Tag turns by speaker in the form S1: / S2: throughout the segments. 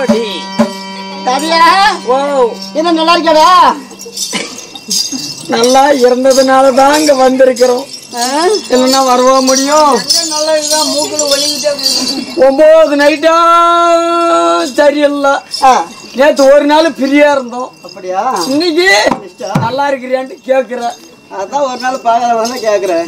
S1: அப்படி
S2: தவியா
S1: ஓ
S2: என்ன நல்லா இருக்கடா
S1: நல்லா இருந்ததுனால தான் இங்க வந்திருக்கிறோம் இல்லைன்னா வரவா முடியும்
S2: நல்லதுதான் மூக்குல ஒளிக்கிட்டே
S1: ஒன்பது நைட்டா சரியில்லை நேத்து ஒரு நாள் ஃப்ரீயா இருந்தோம்
S2: அப்படியா
S1: இன்னைக்கு நல்லா இருக்கிறியான்ட்டு கேக்குற
S2: அதான் ஒரு நாள் பார்க்கல வந்து கேக்குறேன்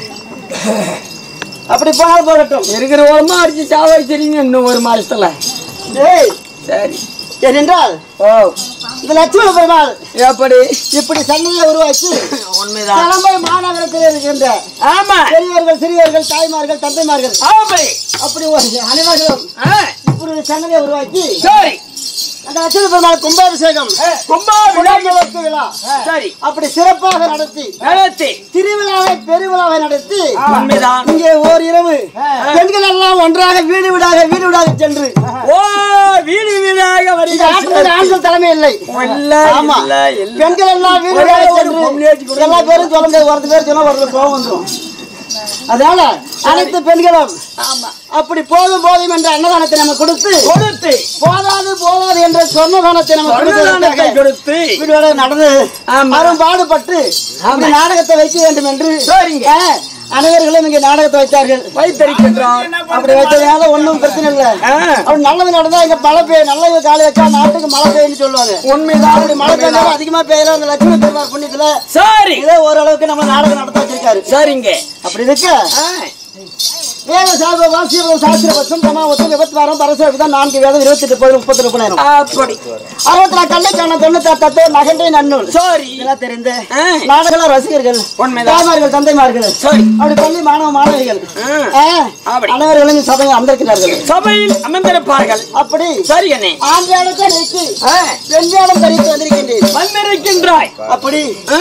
S2: அப்படி போனாலும் போகட்டும்
S1: இருக்கிற ஓரமா அடிச்சு சாவடிச்சிருங்க இன்னும் ஒரு மாசத்துல
S2: டேய்
S1: சரி
S2: ஏனென்றால்
S1: ஓ
S2: இந்த லட்சுமண பெருமாள்
S1: எப்படி
S2: இப்படி சன்னதியை உருவாக்கி
S1: உண்மைதான்
S2: தலைமை மாநகரத்தில் இருக்கின்ற
S1: ஆமா
S2: பெரியவர்கள் சிறியவர்கள் தாய்மார்கள் தந்தைமார்கள்
S1: அப்படி
S2: அப்படி ஒரு அனைவர்களும்
S1: ஆ,
S2: இப்படி ஒரு சன்னதியை உருவாக்கி
S1: சரி
S2: அந்த லட்சுமண பெருமாள் கும்பாபிஷேகம்
S1: கும்பாபிஷேகம்
S2: குடமுழுக்கு விழா
S1: சரி
S2: அப்படி சிறப்பாக நடத்தி
S1: நடத்தி
S2: திருவிழாவை பெருவிழாவை நடத்தி
S1: உண்மைதான்
S2: இங்கே ஓர் இரவு பெண்கள் எல்லாம் ஒன்றாக வீடு வீடாக வீடு வீடாக சென்று
S1: ஓ வீடு வீடாக
S2: இந்த
S1: வருகிற
S2: ஆட்டத்தில் ஆண்கள் தலைமை இல்லை
S1: இல்ல
S2: ஆமா
S1: இல்ல இல்ல
S2: பெண்கள் எல்லாம் வீடு
S1: ஒரே
S2: வீடாக
S1: ஒரு
S2: சென்று
S1: பொம்பளையாச்சு கூட
S2: எல்லா பேரும் சொல்ல முடியாது ஒருத்தர் பேர் சொன்னா ஒருத்தர் கோவம் வந்துடும் அதனால அனைத்து பெண்களும்
S1: ஆமா
S2: அப்படி போதும் போதும் என்ற அன்னதானத்தை நம்ம கொடுத்து
S1: கொடுத்து
S2: போதாது போதாது என்ற சொன்னதானத்தை நம்ம
S1: சொன்னதானத்தை
S2: கொடுத்து
S1: கொடுத்து
S2: வீடு நடந்து
S1: ஆமா.
S2: அரும் பாடுபட்டு அப்படி நாடகத்தை வைக்க வேண்டும் என்று
S1: சரிங்க.
S2: ஆ, அனைவர்களும் இங்கே நாடகத்தை வைத்தார்கள்
S1: வைத்திருக்கின்றோம்
S2: அப்படி வச்சதுனால ஒண்ணும் பிரச்சனை இல்ல
S1: ஆ,
S2: அப்படி நல்லது நடந்தா இங்க மழை பெய்யும் நல்லது காலை வச்சா நாட்டுக்கு மழை பெய்யும்னு சொல்லுவாங்க
S1: உண்மைதான்
S2: அப்படி மழை பெய்ஞ்சாலும் அதிகமா பெய்யல அந்த லட்சுமி பெருமாள் புண்ணியத்துல
S1: சரி
S2: இதே ஓரளவுக்கு நம்ம நாடகம் நடத்த வச்சிருக்காரு
S1: சரிங்க
S2: அப்படி இருக்க
S1: ஆ,
S2: வேத சாப வாசியம் சாஸ்திர பட்சம் சமாவத்தம் விபத்து வாரம் பரசவிதம் நான்கு வேதம் இருபத்தி எட்டு பதில் முப்பத்தி முப்பதாயிரம்
S1: அப்படி
S2: அறுபத்தி நாலு கண்ணைக்கான தொண்ணூத்தி தத்துவ நகண்டை நன்னூல்
S1: சரி
S2: இதெல்லாம் தெரிந்த
S1: ஆ,
S2: நாடக ரசிகர்கள்
S1: உண்மைதான்.
S2: தாய்மார்கள் தந்தைமார்கள்
S1: சரி
S2: அப்படி பள்ளி மாணவ மாணவிகள்
S1: ஆ,
S2: ஆ,
S1: அப்படி.
S2: அனைவர்களும் இந்த சபையில் அமர்ந்திருக்கிறார்கள்
S1: சபையில் அமர்ந்திருப்பார்கள்
S2: அப்படி
S1: சரி அண்ணே
S2: ஆண்டையாளத்தை நீக்கி
S1: ஆ,
S2: பெண்ணியாளம் தரித்து வந்திருக்கின்றேன்
S1: வந்திருக்கின்றாய்
S2: அப்படி
S1: ஆ,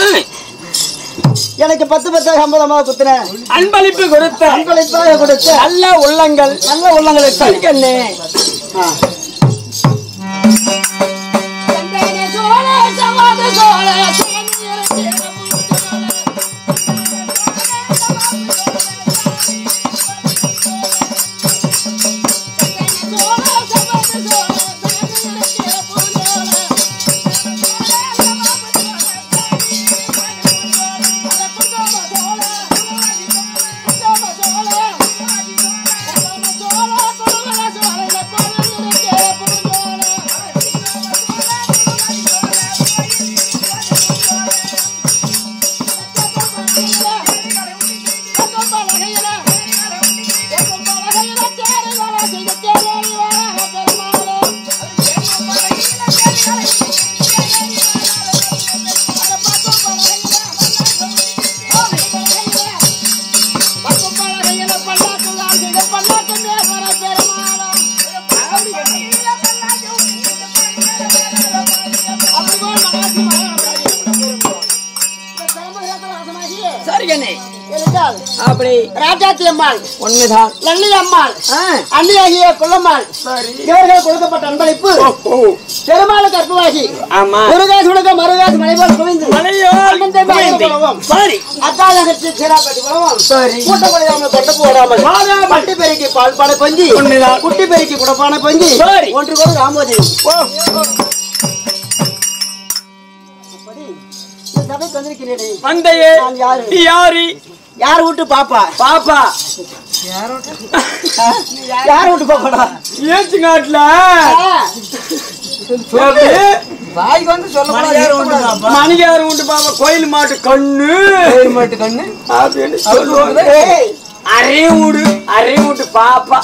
S2: எனக்கு பத்து பத்து ஐம்பதமாக குத்துன
S1: அன்பளிப்பு கொடுத்த
S2: அன்பளிப்பாக கொடுத்த
S1: நல்ல உள்ளங்கள்
S2: நல்ல உள்ளங்களை
S1: சரி அண்ணே
S2: ஆ.
S1: சரி அண்ணே
S2: என்றால்
S1: அப்படி
S2: ராஜாத்தி அம்மாள்
S1: உண்மைதான்
S2: லல்லி அம்மாள்
S1: ஆ,
S2: அன்னியாகிய குள்ளம்மாள்
S1: சரி
S2: இவர்கள் கொடுக்கப்பட்ட அன்பளிப்பு
S1: ஓ,
S2: பெருமாளுக்கு அற்புதமாகி
S1: ஆமா
S2: முருகாசு உலக மருகாசு மலைபோல் குவிந்து
S1: மலையோர்
S2: அண்ணன் தம்பி
S1: குவிந்து.
S2: அண்ணன் போலவும்.
S1: சரி
S2: அத்தாழகத்தில் சீராப்பட்டி போலவும்
S1: சரி
S2: கூட்டம் குறையாமல் கொண்டு போடாமல்
S1: வாடாமல்.
S2: பட்டி பெருக்கி பால் பானை பொங்கி
S1: உண்மைதான்.
S2: குட்டி பெருக்கி குடப்பானை பொங்கி
S1: சரி.
S2: ஒன்று கூட ராமோதயம்
S1: ஓ,
S2: அப்படி இந்த சபைக்கு வந்திருக்கிறேன்
S1: வந்தையே
S2: நான் யாரு?
S1: யாரு
S2: யார் வீட்டு பாப்பா
S1: பாப்பா
S2: யார் வீட்டு பாப்பாடா
S1: ஏச்சு காட்டுல
S2: வாய்க்கு வந்து சொல்ல யார் வீட்டு பாப்பா
S1: மணிகாரம் உண்டு பாப்பா கோயில் மாட்டு கண்ணு கோயில் மாட்டு கண்ணு அப்படின்னு சொல்லுவாங்க
S2: ஏய்,
S1: அரே வீடு அரே வீட்டு பாப்பா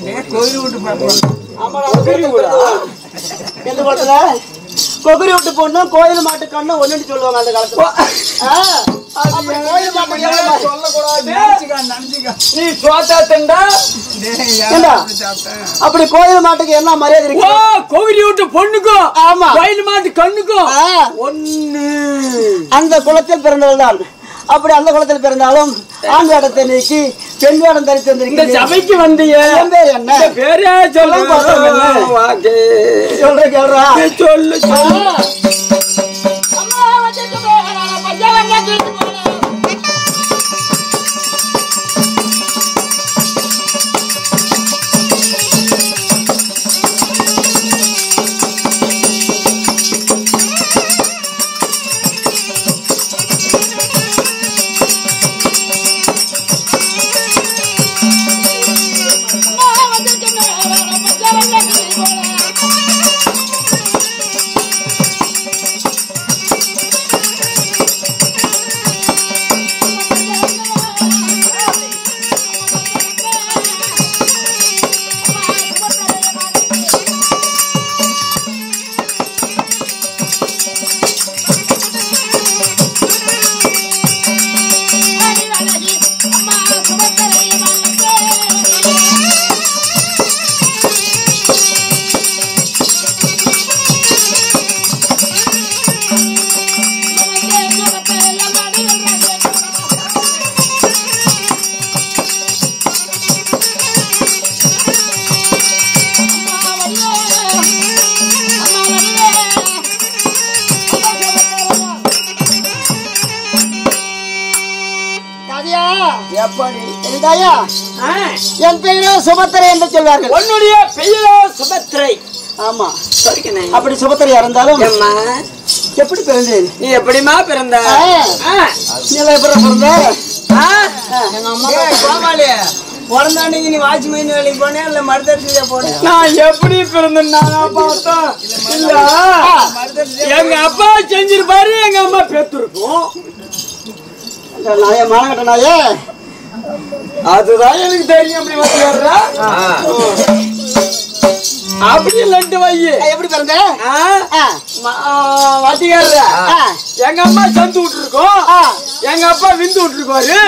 S2: ஆமாடா, கொகுரி வீடா? எந்த காலத்துல கொகுரி விட்டு போனா கோயில் மாட்டு கண்ணு ஒண்ணுன்னு சொல்லுவாங்க அந்த காலத்துல ஆ, அப்படி கோயில் மாட்டு கண்ணு
S1: சொல்லக்கூடாது நீ சோத்தா தண்டா
S2: ஏண்டா, அப்படி கோயில் மாட்டுக்கு என்ன மரியாதை
S1: ஓ
S2: இருக்கு
S1: கோவில் வீட்டு பொண்ணுக்கும்
S2: ஆமா.
S1: கோயில் மாட்டு கண்ணுக்கும்
S2: ஆ,
S1: ஒண்ணு
S2: அந்த குலத்தில் பிறந்தவள் தான் அப்படி அந்த குலத்தில் பிறந்தாலும் ஆண் வேடத்தை நீக்கி பெண் வேடம் தரித்து
S1: இந்த
S2: வந்திருக்கிறேன்
S1: சபைக்கு வந்திய
S2: என் பேர் என்ன
S1: இந்த பேரே சொல்ல
S2: சொல்லுங்க, சொல்லுங்க.
S1: வாக்கே.
S2: சொல்றேன் கேள்றா
S1: சொல்லு சொல்லு
S2: ஆ தாதியா
S1: எப்படி
S2: என் தாயா
S1: ஆ,
S2: என் பெயரோ சுபத்திரை என்று சொல்வார்கள்
S1: உன்னுடைய பெயரோ சுபத்திரை
S2: ஆமா
S1: சரிக்கண்ணே.
S2: அப்படி சுபத்திரை இருந்தாலும்
S1: ஏம்மா,
S2: எப்படி பிறந்தேன்
S1: நீ எப்படிமா பிறந்த
S2: ஆ.
S1: ஆ,
S2: நீ எல்லாம் எப்படி பிறந்த
S1: ஆ,
S2: எங்க அம்மா
S1: ஏய், கோமாளி, பிறந்த அன்னைக்கு நீ வாட்ச்மேன் வேலைக்கு போனே இல்ல மருதர்சியா போனே நான் எப்படி பிறந்தேன் நானா பார்த்தேன் இல்ல எங்க அப்பா செஞ்சிருப்பாரு எங்க அம்மா பெற்றிருக்கும்
S2: இந்த நாய மானகட்ட நாயே
S1: அதுதான் எனக்கு தெரியும் அப்படி வந்து அப்படி இல்லன்ட்டு வை
S2: ஏய், எப்படி பிறந்த
S1: ஆ,
S2: ஆ,
S1: ம- ஆ, வாத்தியார்ற
S2: ஆ,
S1: எங்க அம்மா சந்து விட்டுருக்கோம்
S2: ஆ.
S1: எங்க அப்பா விந்து விட்டுருக்காரு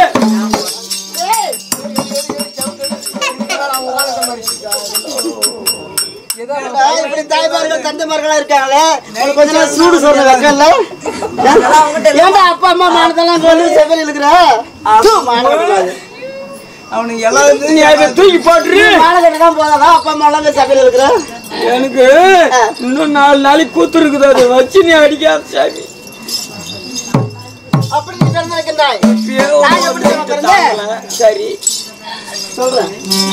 S2: ஏண்டா, இப்படி தாய்மார்கள் தந்தைமார்களா இருக்காங்களே உனக்கு கொஞ்ச நேரம் சூடு சொல்ற வைக்கல ஏன்டா அப்பா அம்மா மானதெல்லாம் சொல்லி செவல் இருக்கிற மானகட்ட
S1: அவனுக்கு எல்லாம் நீ அதை தூக்கி போட்டுரு
S2: மானகட்ட தான் போதாதா அப்பா அம்மா எல்லாம் செவல் இருக்கிற
S1: எனக்கு இன்னும் நாலு நாளைக்கு கூத்து இருக்குது அதை வச்சு நீ அடிக்காத சாமி
S2: அப்படி நீ பிறந்திருக்கின்றாய்
S1: இப்பயே
S2: நான் எப்படி
S1: ஒரு
S2: தெரியுமா பிறந்தேன்?
S1: தாங்கல. சரி
S2: சொல்றேன்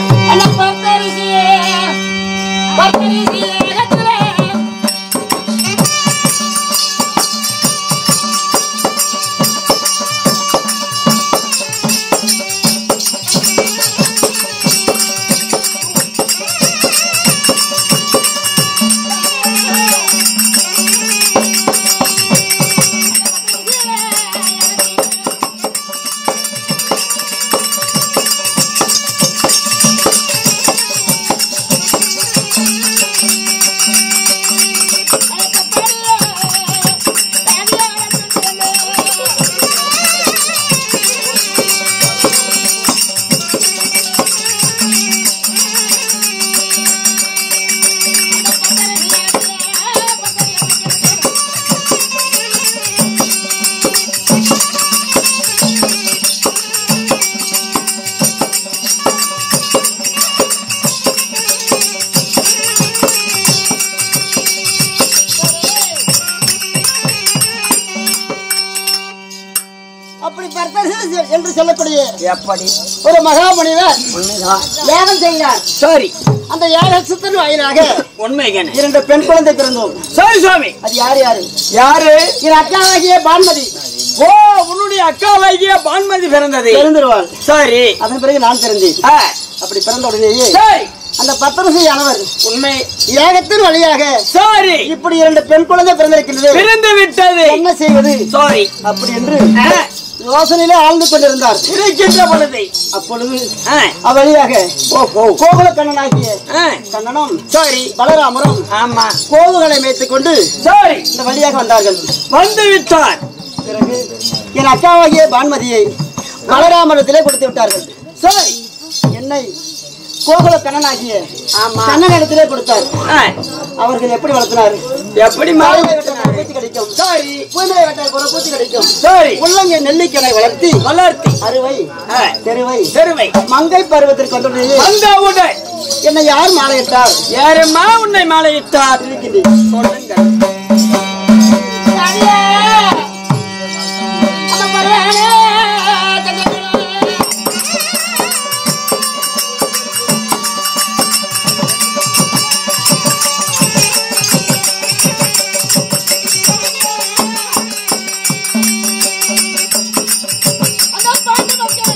S2: அப்படி பர்த்தர் என்று சொல்லக்கூடிய
S1: எப்படி
S2: ஒரு மகாமனிதர்
S1: உண்மைதான்
S2: யாகம் செய்கிறார்
S1: சரி
S2: அந்த யாகத்தின் வாயிலாக
S1: உண்மைகண்ணே
S2: இரண்டு பெண் குழந்தை பிறந்தோம்
S1: சரி சுவாமி
S2: அது யார் யாரு
S1: யாரு
S2: என் அக்காவாகிய பான்மதி
S1: ஓ உன்னுடைய அக்கா வைகிய பான்மதி பிறந்தது
S2: பிறந்துருவாள்
S1: சரி
S2: அதன் பிறகு நான் பிறந்தேன்
S1: ஆ,
S2: அப்படி பிறந்த உடனேயே
S1: சரி
S2: அந்த பத்தரசி ஆனவர்
S1: உண்மை
S2: யாகத்தின் வழியாக
S1: சரி
S2: இப்படி இரண்டு பெண் குழந்தை பிறந்திருக்கின்றது
S1: பிறந்து விட்டது
S2: என்ன செய்வது
S1: சாரி
S2: அப்படி என்று
S1: ஆ,
S2: யோசனையிலே ஆழ்ந்து கொண்டிருந்தார்
S1: இருக்கின்ற பொழுது
S2: அப்பொழுது
S1: ஆ,
S2: அவ்வழியாக
S1: ஓஹோ
S2: கோகுல கண்ணனாகிய
S1: ஆ,
S2: கண்ணனும்
S1: சரி
S2: பலராமரும்
S1: ஆமா
S2: கோவுகளை மேய்த்துக் கொண்டு
S1: சரி
S2: இந்த வழியாக வந்தார்கள்
S1: வந்து விட்டார்
S2: பிறகு என் அக்காவாகிய பான்மதியை பலராமரத்திலே கொடுத்து விட்டார்கள்
S1: சரி
S2: என்னை கோகுல கண்ணனாகிய
S1: ஆமா
S2: கண்ணனிடத்திலே கொடுத்தார்
S1: ஆ,
S2: அவர்கள் எப்படி வளர்த்தினார்
S1: எப்படி
S2: மாலை
S1: மாறி
S2: வெட்டால் பூச்சி கிடைக்கும்
S1: சரி
S2: பூனை வெட்டால் கூட பூச்சி கிடைக்கும்
S1: சரி
S2: உள்ளங்கை நெல்லிக்கனை வளர்த்தி
S1: வளர்த்தி
S2: அறுவை
S1: ஆ,
S2: தெருவை
S1: தெருவை
S2: மங்கை பருவத்திற்கு வந்தவுடனே
S1: வந்த உடனே
S2: என்னை யார் மாலையிட்டார்
S1: யாரம்மா உன்னை மாலையிட்டார்
S2: இருக்கின்றேன்
S1: சொல்லுங்கள்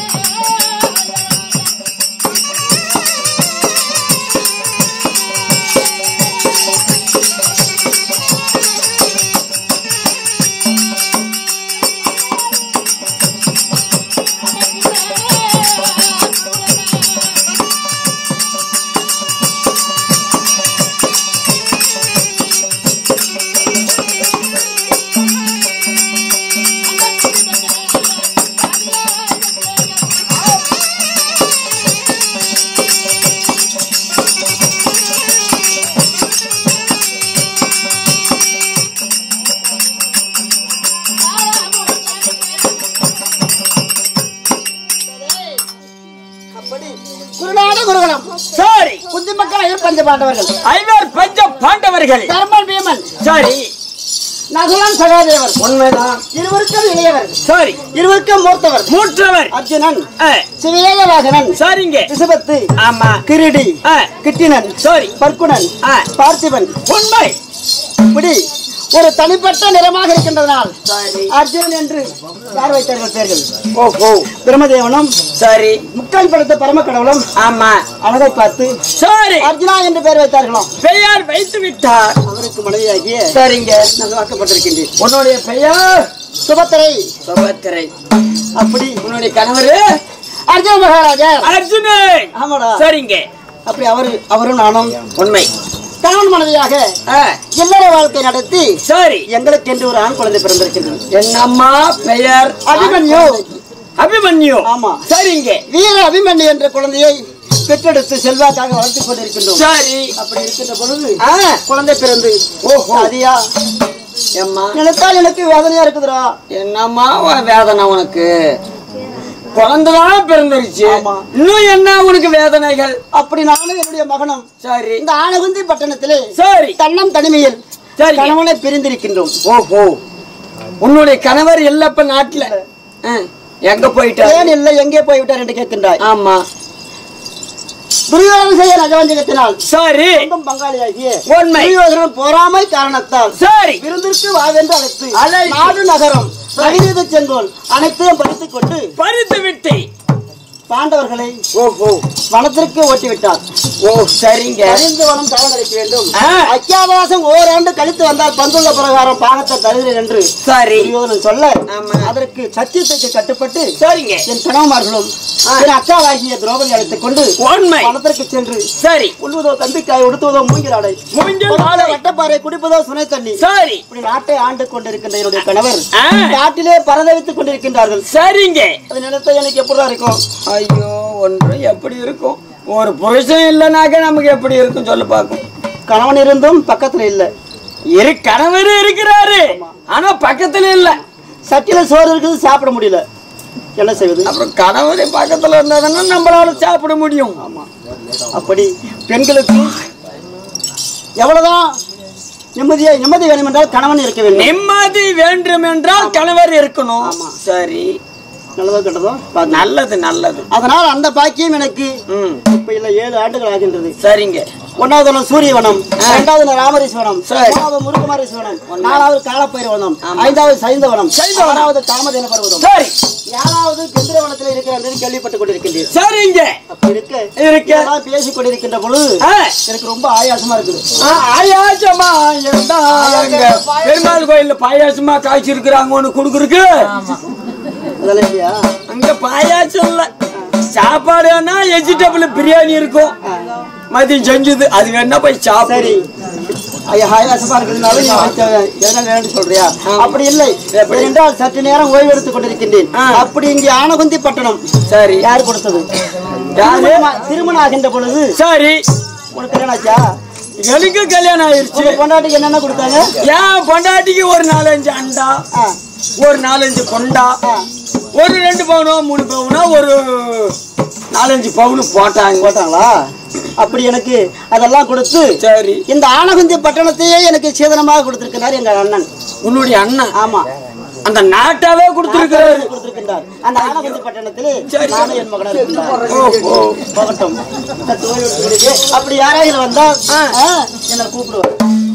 S3: பாட்டு
S1: சரி
S2: குந்தி மக்கள் ஐயர் பஞ்ச பாண்டவர்கள்
S1: ஐவர் பஞ்ச பாண்டவர்கள்
S2: தர்மன் பீமன்
S1: சரி
S2: நகுலன் சகாதேவர்
S1: உண்மைதான்
S2: இருவருக்கும் இளையவர்
S1: சரி
S2: இருவருக்கும் மூர்த்தவர்
S1: மூற்றவர்
S2: அர்ஜுனன்
S1: ஆ,
S2: சிவேய வாகனன்
S1: சரிங்க
S2: ரிஷபத்து
S1: ஆமா
S2: கிரீடி
S1: ஆ,
S2: கிட்டினன்
S1: சரி
S2: பர்க்குணன்
S1: ஆ,
S2: பார்த்திபன்
S1: உண்மை
S2: இப்படி ஒரு தனிப்பட்ட நிறமாக இருக்கின்றதனால்
S1: சரி
S2: அர்ஜுனன் என்று யார் வைத்தார்கள் பேர்கள்
S1: ஓஹோ
S2: பிரம்மதேவனும்
S1: சரி
S2: முக்கால் படுத்த பரம கடவுளும்
S1: ஆமா
S2: அழகை பார்த்து
S1: சரி
S2: அர்ஜுனா என்று பெயர் வைத்தார்களாம்
S1: பெயர் வைத்து விட்டார்
S2: அவருக்கு மனைவியாகிய
S1: சரிங்க
S2: நான் வாக்கப்பட்டிருக்கின்றேன்
S1: உன்னுடைய பெயர்
S2: சுபத்திரை
S1: சுபத்திரை
S2: அப்படி
S1: உன்னுடைய கணவர்
S2: அர்ஜுன மகாராஜர்
S1: அர்ஜுனன்
S2: ஆமாடா
S1: சரிங்க
S2: அப்படி அவரு அவரும் நானும்
S1: உண்மை
S2: கணவன் மனைவியாக
S1: ஆ,
S2: இல்லற வாழ்க்கை நடத்தி
S1: சரி
S2: எங்களுக்கு என்று ஒரு ஆண் குழந்தை பிறந்திருக்கின்றது
S1: என்னம்மா பெயர்
S2: அபிமன்யு
S1: அபிமன்யு
S2: ஆமா.
S1: சரிங்க
S2: வீர அபிமன்யு என்ற குழந்தையை பெற்றெடுத்து செல்வாக்காக வளர்த்துக் கொண்டிருக்கின்றோம்
S1: சரி
S2: அப்படி இருக்கின்ற பொழுது
S1: ஆ,
S2: குழந்தை பிறந்து
S1: ஓஹோ.
S2: அதியா
S1: ஏம்மா
S2: நினைத்தால் எனக்கு வேதனையா இருக்குதுடா
S1: என்னம்மா உன் வேதனை உனக்கு குழந்தைதான் பிறந்துருச்சு
S2: ஆமா.
S1: இன்னும் என்ன உனக்கு வேதனைகள்
S2: அப்படி நானும் என்னுடைய மகனும்
S1: சரி
S2: இந்த ஆனகுந்தி பட்டணத்திலே
S1: சரி
S2: தன்னம் தனிமையில்
S1: சரி.
S2: கணவனை பிரிந்திருக்கின்றோம்
S1: ஓஹோ உன்னுடைய கணவர் இல்லப்ப நாட்டுல ஆ, எங்க போயிட்டாரு
S2: ஏன் இல்லை எங்கே போய்விட்டார் என்று கேட்கின்றாய்
S1: ஆமா
S2: துரியோதன செய்ய நஜவஞ்சகத்தினால்
S1: சரி
S2: சொந்தம் பங்காளியாகிய
S1: உண்மை
S2: துரியோதனன் பொறாமை காரணத்தால்
S1: சரி
S2: விருந்திற்கு வாவென்று அழைத்து
S1: அழைத்து.
S2: நாடு நகரம் நவீன செங்கோல் அனைத்தையும் பறித்துக் கொண்டு
S1: பறித்து விட்டு
S2: பாண்டவர்களை
S1: ஓஹோ
S2: வனத்திற்கு ஓட்டிவிட்டார்
S1: ஓ சரிங்க
S2: அறிந்து வனம் தவறளிக்க வேண்டும்
S1: ஆ.
S2: அக்கியாவாசம் ஓராண்டு கழித்து வந்தால் பந்துள்ள பிரகாரம் பாகத்தை தருகிறேன் என்று
S1: சரி
S2: துரியோதனன் சொல்ல
S1: ஆமா.
S2: அதற்கு சத்தியத்துக்கு கட்டுப்பட்டு
S1: சரிங்க
S2: என் கணவன்மார்களும்
S1: ஆ.
S2: என் அக்காவாகிய திரௌபதி அழைத்துக் கொண்டு
S1: உண்மை
S2: வனத்திற்கு சென்று
S1: சரி
S2: உள்வதோ தம்பிக்காய் உடுத்துவதோ மூங்கிலாடை
S1: மூங்கில்
S2: பொறுத்ததோ
S1: ஆடை.
S2: வட்டப்பாறை குடிப்பதோ சுனை தண்ணி
S1: சரி
S2: இப்படி நாட்டை ஆண்டு கொண்டிருக்கின்ற என்னுடைய கணவர்
S1: ஆ.
S2: காட்டிலே பரதவித்துக் கொண்டிருக்கின்றார்கள்
S1: சரிங்க
S2: அது நினைத்த எனக்கு எப்படிதான் இருக்கும்
S1: ஐயோ ஒன்றும் எப்படி இருக்கும் ஒரு புருஷன் இல்லைனாக்க நமக்கு எப்படி இருக்கும் சொல்லு பார்க்கும்
S2: கணவன் இருந்தும் பக்கத்துல இல்ல
S1: இரு கணவர் இருக்கிறாரு ஆனா பக்கத்துல இல்ல
S2: சட்டியில சோறு இருக்குது சாப்பிட முடியல என்ன செய்வது
S1: அப்புறம் கணவர் பக்கத்துல இருந்தாதானே நம்மளால சாப்பிட முடியும்
S2: ஆமா அப்படி பெண்களுக்கு எவ்வளவுதான் நிம்மதியா நிம்மதி வேணும் என்றால் கணவன் இருக்க வேண்டும்
S1: நிம்மதி வேண்டும் என்றால் கணவர் இருக்கணும் சரி
S2: நல்லதோ கெட்டதோ பார்த்து.
S1: நல்லது நல்லது
S2: அதனால் அந்த பாக்கியம் எனக்கு
S1: ம்
S2: இப்ப இல்ல ஏழு ஆண்டுகள் ஆகின்றது
S1: சரிங்க
S2: ஒன்னாவது ஒன்று சூரியவனம் இரண்டாவது ராமரீஸ்வரம்
S1: சரி.
S2: மூணாவது முருகமாரீஸ்வரம் நாலாவது காலப்பைரவனம் ஐந்தாவது சைந்தவனம் ஆறாவது காமதேன பர்வதம்
S1: சரி
S2: ஏழாவது பிந்திரவனத்தில் இருக்கிறது கேள்விப்பட்டுக் கொண்டிருக்கின்றேன்
S1: சரிங்க
S2: அப்ப இருக்க
S1: இருக்க.
S2: இதெல்லாம் பேசிக் கொண்டிருக்கின்ற பொழுது
S1: ஆ,
S2: எனக்கு ரொம்ப ஆயாசமா இருக்குது
S1: ஆ, ஆயாசமா இருந்தாங்க பெருமாள் கோயில்ல பாயாசமா காய்ச்சி இருக்கிறாங்க ஒண்ணு குடுக்குறக்கு
S2: அதெல்லாம் இல்லையா
S1: அங்க பாயாசம் இல்ல சாப்பாடுனா வெஜிடபிள் பிரியாணி இருக்கும் மதியம் செஞ்சது அது வேணா போய்
S2: சரி
S1: சாப்பிடு
S2: ஐயா ஆயாசமா இருக்கிறதுனால நீ வைத்த எதனா வேணும்னு சொல்றியா
S1: ஆமா.
S2: அப்படி இல்லை
S1: எப்படி?
S2: என்றால் சற்று நேரம் ஓய்வு எடுத்துக் கொண்டிருக்கின்றேன்
S1: ஆ.
S2: அப்படி இங்கே ஆனகுந்தி பட்டணம்
S1: சரி
S2: யார் கொடுத்தது
S1: யாரு?
S2: திருமணமா- திருமணம் ஆகின்ற பொழுது
S1: சரி
S2: உனக்கு கல்யாணம் ஆச்சா
S1: எனக்கு கல்யாணம் ஆயிருச்சு
S2: உங்க பொண்டாட்டிக்கு என்னென்ன கொடுத்தாங்க
S1: ஏன் பொண்டாட்டிக்கு ஒரு நாலஞ்சு அண்டா
S2: ஆ,
S1: ஒரு நாலஞ்சு கொண்டா
S2: ஆ.
S1: ஒரு ரெண்டு பவுனோ மூணு பவுனோ ஒரு நாலஞ்சு பவுனு போட்டாங்க
S2: போட்டாங்களா அப்படி எனக்கு அதெல்லாம் கொடுத்து
S1: சரி
S2: இந்த ஆனகுந்தி பட்டணத்தையே எனக்கு சேதனமாக கொடுத்திருக்கிறார் எங்க அண்ணன்
S1: உன்னுடைய அண்ணன்
S2: ஆமா
S1: அந்த நாட்டாவே கொடுத்திருக்கிறாரு
S2: கொடுத்திருக்கின்றார் அந்த ஆனகுந்தி பட்டணத்திலே
S1: சரி.
S2: நானும் என் மகனும் இருக்கின்றார்
S1: ஓஹோ.
S2: போகட்டும் சற்று ஓய்வு எடுத்துக் கொள்ளுங்க. அப்படி யாராவது வந்தால் ஆ, என்னை கூப்பிடுவார்